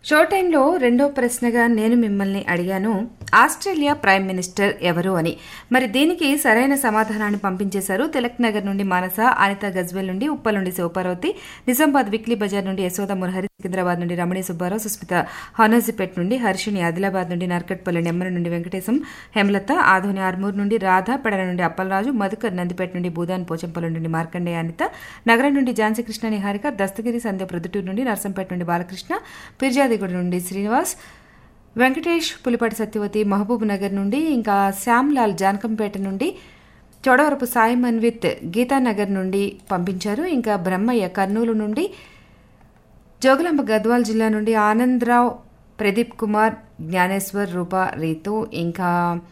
show టైంలో రెండో ప్రశ్నగా నేను మిమ్మల్ని అడిగాను ఆస్ట్రేలియా ప్రైమ్ మినిస్టర్ ఎవరు అని మరి దీనికి సరైన సమాధానాన్ని పంపించేశారు తిలక్ నగర్ నుండి మానస అనిత గజ్వెల్ నుండి ఉప్పల్ నుండి శివపార్వతి నిజామాబాద్ విక్లీ బజార్ నుండి యశోద మురహరి సికింద్రాబాద్ నుండి రమణి సుబ్బారావు సుస్మిత హానోజిపేట్ నుండి హర్షిని ఆదిలాబాద్ నుండి నర్కట్పల్లి నెమ్మల నుండి వెంకటేశం హేమలత ఆధోని ఆర్మూర్ నుండి రాధ పెడల నుండి అప్పలరాజు మధుకర్ నందిపేట నుండి భూదాన్ పోచంపల్లి నుండి మార్కండేయ అనిత నగరం నుండి ఝాన్సీ కృష్ణ నిహారిక దస్తగిరి సంధ్య ప్రొద్దుటూరు నుండి నర్సంపేట నుండి బాలకృష్ణ పిర్జాదిగూడ నుండి శ్రీనివాస్ వెంకటేష్ పులిపాటి సత్యవతి మహబూబ్ నగర్ నుండి ఇంకా శ్యామ్లాల్ జానకంపేట నుండి చోడవరపు సాయి మన్విత్ గీతానగర్ నుండి పంపించారు ఇంకా బ్రహ్మయ్య కర్నూలు నుండి జోగులాంబ గద్వాల్ జిల్లా నుండి ఆనందరావు ప్రదీప్ కుమార్ జ్ఞానేశ్వర్ రూప రీతు ఇంకా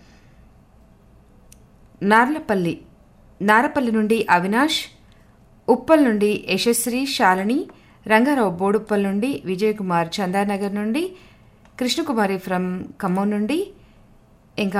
నార్లపల్లి నారపల్లి నుండి అవినాష్ ఉప్పల్ నుండి యశశ్రీ శాలిని రంగారావు బోడుప్పల్ నుండి విజయ్ కుమార్ చందానగర్ నుండి కృష్ణకుమారి ఫ్రమ్ ఖమ్మం నుండి ఇంకా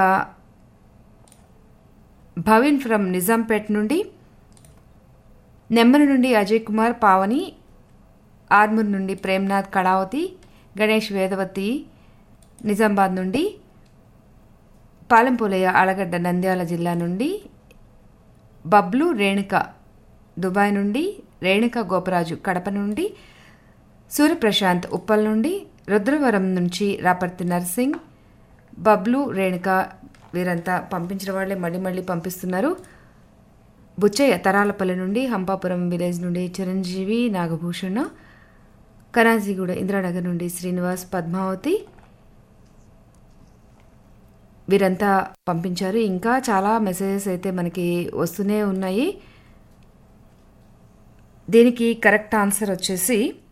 భవిన్ ఫ్రమ్ నిజాంపేట్ నుండి నెమ్మరి నుండి అజయ్ కుమార్ పావని ఆర్మూర్ నుండి ప్రేమ్నాథ్ కళావతి గణేష్ వేదవతి నిజామాబాద్ నుండి పాలెంపోలయ్య ఆలగడ్డ నంద్యాల జిల్లా నుండి బబ్లు రేణుక దుబాయ్ నుండి రేణుక గోపరాజు కడప నుండి సూర్యప్రశాంత్ ఉప్పల్ నుండి రుద్రవరం నుంచి రాపర్తి నర్సింగ్ బబ్లు రేణుక వీరంతా పంపించిన వాళ్ళే మళ్ళీ మళ్ళీ పంపిస్తున్నారు బుచ్చయ్య తరాలపల్లి నుండి హంపాపురం విలేజ్ నుండి చిరంజీవి నాగభూషణ కనాజీగూడ ఇందిరానగర్ నుండి శ్రీనివాస్ పద్మావతి వీరంతా పంపించారు ఇంకా చాలా మెసేజెస్ అయితే మనకి వస్తూనే ఉన్నాయి దీనికి కరెక్ట్ ఆన్సర్ వచ్చేసి